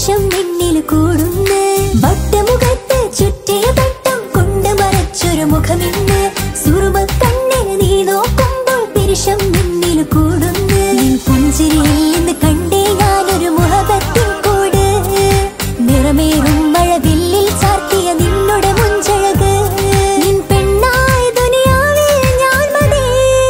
പിരിശം നിന്നിൽ കൂടുന്ന് വട്ടമുഖത്ത് ചുറ്റിയ പട്ടം കൊണ്ട് മറച്ചൊരു മുഖമിന്ന് സുറുമ കണ്ണിന് നീ നോക്കുമ്പോൾ പിരിശം നിന്നിൽ കൂടുന്ന് നിൻ പുഞ്ചിരിയിൽ നിന്ന് കണ്ടേ ഞാനൊരു മുഹബത്തിൻ കൂട് നിറമേറും മഴവില്ലിൽ ചാർത്തിയ നിന്നുടെ മുഞ്ചഴക് നിൻ പെണ്ണായ ദുനിയാവിൽ ഞാൻ മതി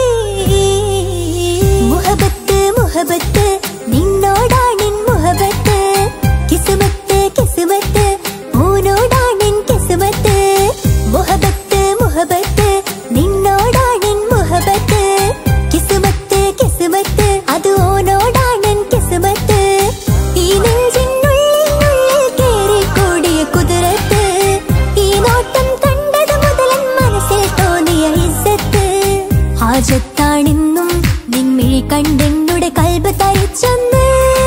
മുഹബത്ത് മുഹബത്ത് നിന്നോടാണിൻ മുഹബത്ത് കിസ്മത്ത് കിസ്മത്ത് ഓനോടാണിൻ കിസ്മത്ത് മുഹബത്ത് മുഹബത്ത് നിന്നോടാണിൻ മുഹബത്ത് കിസ്മത്ത് കിസ്മത്ത് അത് ഓനോടാണിൻ കിസ്മത്ത് ഈ നെഞ്ചിനുള്ളിനുള്ളിൽ കേറിക്കൂടിയ കുതിരത്ത് ഈ നോട്ടം കണ്ടത് മുതലൻ മനസ്സിൽ തോന്നിയ ഇസ്സത്ത് ഹാജത്താണെന്നും നിൻമിഴി കണ്ടെന്നുടെ കൽബ് തരിച്ചെന്ന്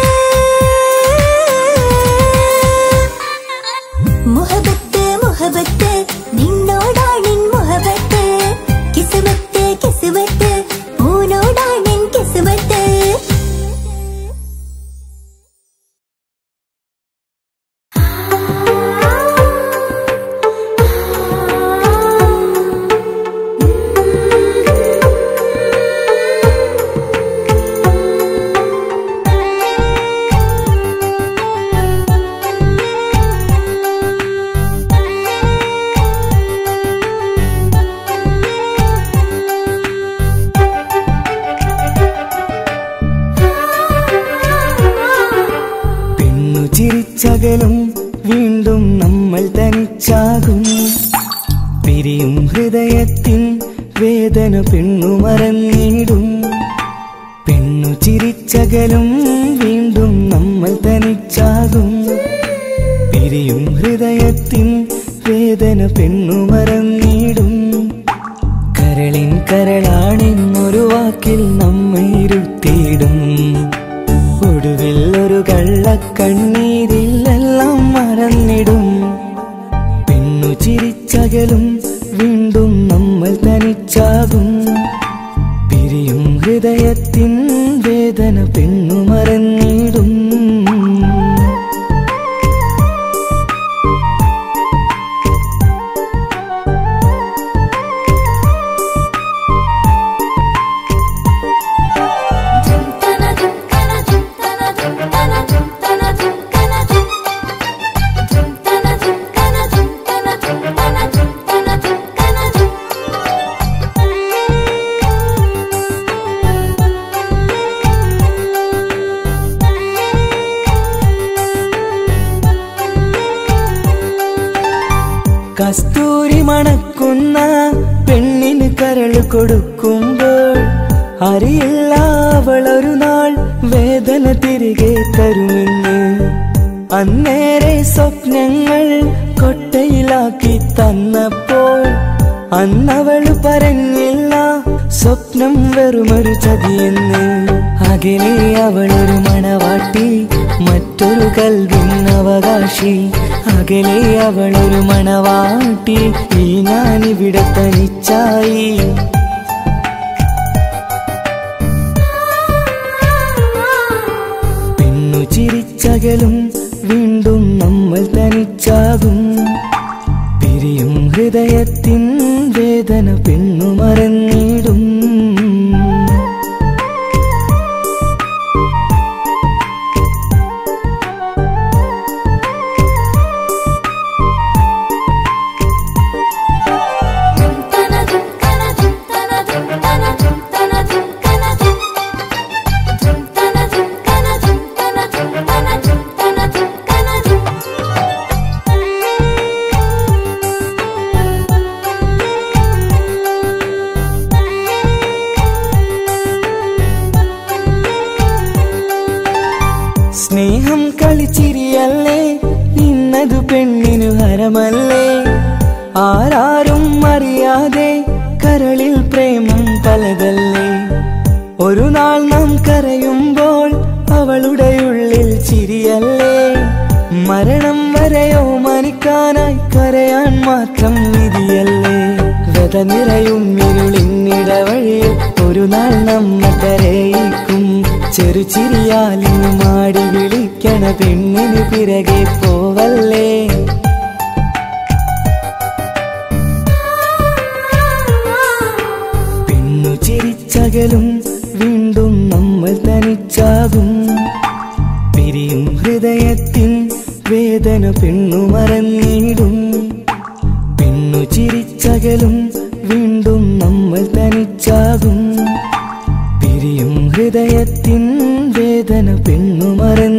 മുഹബത്ത് മുഹബത്ത് നിന്നോടാണിൻ മുഹബത്ത് കിസ്മത്ത് കിസ്മത്ത് ഊനോടാണിൻ കിസ്മത്ത് പെണ്ണു ചിരിച്ചകലും വീണ്ടും നമ്മൾ തനിച്ചാകും പിരിയും ഹൃദയത്തിൻ വേദന പെണ്ണു മറന്നിടും പെണ്ണു ചിരിച്ചകലും വീണ്ടും നമ്മൾ തനിച്ചാകും പിരിയും ഹൃദയത്തിൻ വേദന പെണ്ണു മറന്നിടും കരളിൻ കരളാണെന്നൊരു വാക്കിൽ നമ്മെ ഇരുത്തിയിടും ഒടുവിൽ ഒരു കള്ളക്കണ്ണീരിലെല്ലാം മറന്നിടും പെണ്ണു ചിരിച്ചകലും വീണ്ടും നമ്മൾ തനിച്ചാകും പിരിയും ഹൃദയത്തിൻ വേദന പെണ്ണു മറന്നിടും കസ്തൂരി മണക്കുന്ന പെണ്ണിന് കരൾ കൊടുക്കുമ്പോൾ അറിയില്ല അവളൊരു നാൾ വേദന തിരികെ തരുമെന്ന് അന്നേരെ സ്വപ്നങ്ങൾ കൊട്ടയിലാക്കി തന്നപ്പോൾ അന്നവള് പറഞ്ഞില്ല സ്വപ്നം വെറുമൊരു ചതിയെന്ന് അകലെ അവളൊരു മണവാട്ടി മറ്റൊരു കൽവിൻ അവകാശി അകലെ അവളൊരു മണവാട്ടി ഈ ഞാനിവിടെ തനിച്ചായി പെണ്ണു ചിരിച്ചകലും വീണ്ടും നമ്മൾ തനിച്ചാകും പിരിയും ഹൃദയത്തിൻ വേദന പെണ്ണു മറന്നിടും സ്നേഹം കളിച്ചിരിയല്ലേ ഇന്നതു പെണ്ണിനു ഹരമല്ലേ ആരാരും അറിയാതെ കരളിൽ പ്രേമം പലതല്ലേ ഒരു നാൾ നാം കരയുമ്പോൾ അവളുടെ ഉള്ളിൽ ചിരിയല്ലേ മരണം വരെയോ മനിക്കാനായി കരയാൻ മാത്രം വിധിയല്ലേ വ്യത നിറയും ഇരുളിന്നിടവഴിയിൽ ഒരു നാൾ നമ്മ കരയിക്കും ചെറുചിരിയാലിന് മാടി വിളിക്കാൻ തേടണ പെണ്ണിന് പിറകെ പോവല്ലേ പെണ്ണു ചിരിച്ചകലും വീണ്ടും നമ്മൾ തനിച്ചാകും പിരിയും ഹൃദയത്തിൻ വേദന പെണ്ണു മറന്നിടും പെണ്ണു ചിരിച്ചകലും വീണ്ടും നമ്മൾ തനിച്ചാകും പിരിയും ഹൃദയത്തിൻ വേദന പെണ്ണു മറന്നിടും